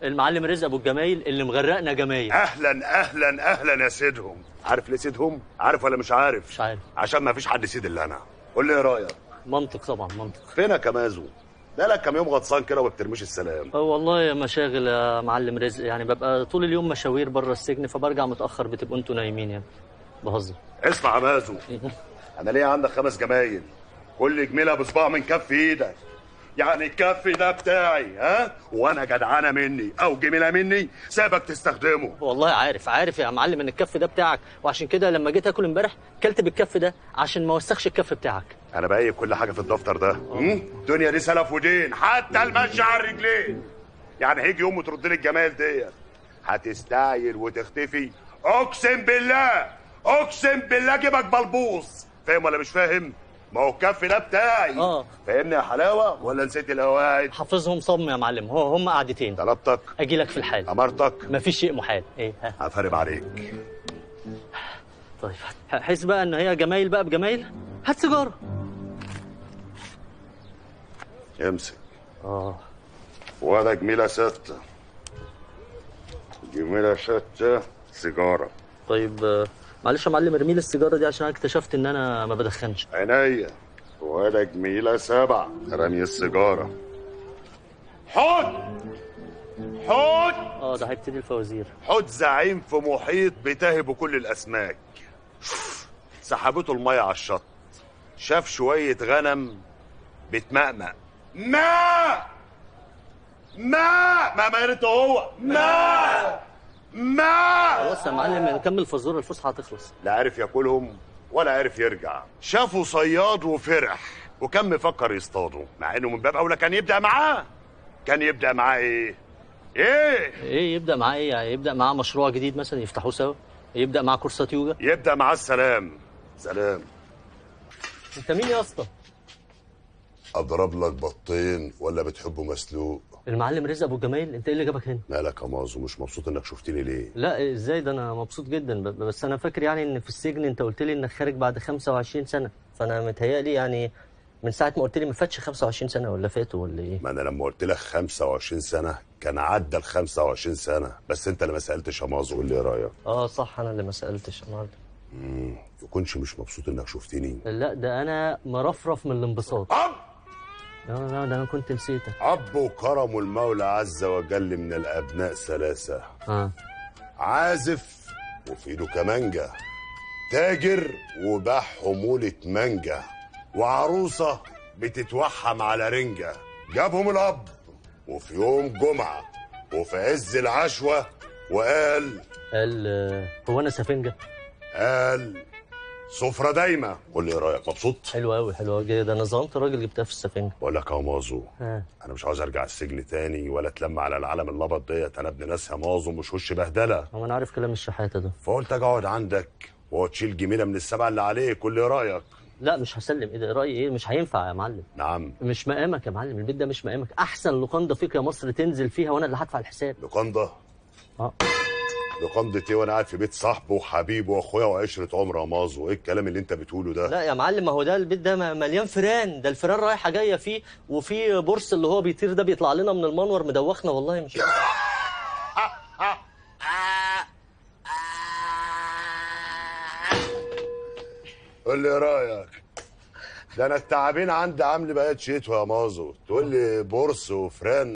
المعلم رزق ابو الجمايل اللي مغرقنا جمايل اهلا اهلا اهلا يا سيدهم عارف ليه سيدهم عارف ولا مش عارف مش عارف عشان ما فيش حد سيد الا انا قول لي ايه رايك منطق طبعا منطق فينك يا مازو بقالك كام يوم غطسان كده وما بترميش السلام اه والله يا مشاغل يا معلم رزق يعني ببقى طول اليوم مشاوير بره السجن فبرجع متاخر بتبقوا انتوا نايمين يعني بهزر اسمع يا مازو انا ليه عندك خمس جمايل كل جميله بصباع من كف ايدك يعني الكف ده بتاعي ها وانا جدعانه مني او جميله مني سابك تستخدمه والله عارف عارف يا معلم ان الكف ده بتاعك وعشان كده لما جيت اكل امبارح كلت بالكف ده عشان ما وسخش الكف بتاعك انا بايق كل حاجه في الدفتر ده م? الدنيا دي سلف ودين حتى المشي على الرجلين يعني هيجي يوم وترد لي الجمال ديت هتستعيل وتختفي اقسم بالله اقسم بالله جيبك بلبوص فاهم ولا مش فاهم ما هو الكف ده بتاعي اه. فاهمني يا حلاوه ولا نسيت القواعد حافظهم صم يا معلم هو هم قعدتين طلبتك اجي لك في الحال امرتك مفيش شيء محال ايه ها هفرب عليك طيب حس بقى ان هي جمايل بقى بجمايل هات سيجاره امسك اه ولا جميله ستة جميله ستة سيجاره طيب آه، معلش يا معلم ارمي لي السيجاره دي عشان انا اكتشفت ان انا ما بدخنش عينيا ولا جميلة سبع رمي السيجارة حوت حوت اه ده هيبتدي الفوازير حوت زعيم في محيط بيتهب كل الأسماك سحبته المية على الشط شاف شوية غنم بتمأمأ ما ما ما مالته هو ما ما خلاص يا معلم نكمل الفزوره الفسحه هتخلص لا عارف ياكلهم ولا عارف يرجع شافوا صياد وفرح وكان مفكر يصطاده مع انه من باب اولى كان يبدا معاه كان يبدا معاه ايه ايه ايه يبدا معاه ايه يعني يبدا معاه مشروع جديد مثلا يفتحوه سوا يبدا معاه كورسات يوجا يبدا معاه السلام سلام انت مين يا اسطى اضرب لك بطين ولا بتحبه مسلوق المعلم رزق ابو الجمايل انت ايه اللي جابك هنا مالك يا مازو مش مبسوط انك شفتني ليه لا ازاي ده انا مبسوط جدا ب- بس انا فاكر يعني ان في السجن انت قلت لي انك خارج بعد 25 سنه فانا متهيألي يعني من ساعه ما قلت لي ما فاتش 25 سنه ولا فاتوا ولا ايه ما انا لما قلت لك 25 سنه كان عدى ال 25 سنه بس انت اللي ما سالتش يا مازو قول لي ايه رايك اه صح انا اللي ما سالتش النهارده يكونش مش مبسوط انك شفتني لا ده انا مرفرف من الانبساط اب لا لا ده انا كنت نسيتك اب وكرم المولى عز وجل من الابناء ثلاثه اه عازف وفي ايده كمانجا تاجر وباع حمولة مانجا وعروسة بتتوحم على رنجة جابهم الأب وفي يوم جمعة وفي عز العشوة وقال قال آه، هو انا سفنجه قال سفرة دايمة قول لي ايه رأيك مبسوط؟ حلو قوي حلو قوي ده انا ظلمت الراجل جبتها في السفنجه بقول لك يا مازو ها انا مش عاوز ارجع السجن تاني ولا اتلم على العالم اللبط ديت انا ابن ناس يا مازو مش وش بهدله هو انا عارف كلام الشحاته ده فقلت اجي اقعد عندك وتشيل جميله من السبعه اللي عليك قول لي ايه رايك لا مش هسلم ايه ده رايي ايه مش هينفع يا معلم نعم مش مقامك يا معلم البيت ده مش مقامك احسن لوكاندا فيك يا مصر تنزل فيها وانا اللي هدفع الحساب لوكاندا اه لوكاندا ايه وانا قاعد في بيت صاحبه وحبيبه واخويا وعشره عمر يا مازو ايه الكلام اللي انت بتقوله ده لا يا معلم ما هو ده البيت ده م- مليان فيران ده الفيران رايحه جايه فيه وفي بورس اللي هو بيطير ده بيطلع لنا من المنور مدوخنا والله مش قول لي ايه رايك ده انا التعابين عندي عامل بقيت شتوى يا مازو تقول لي بورس وفران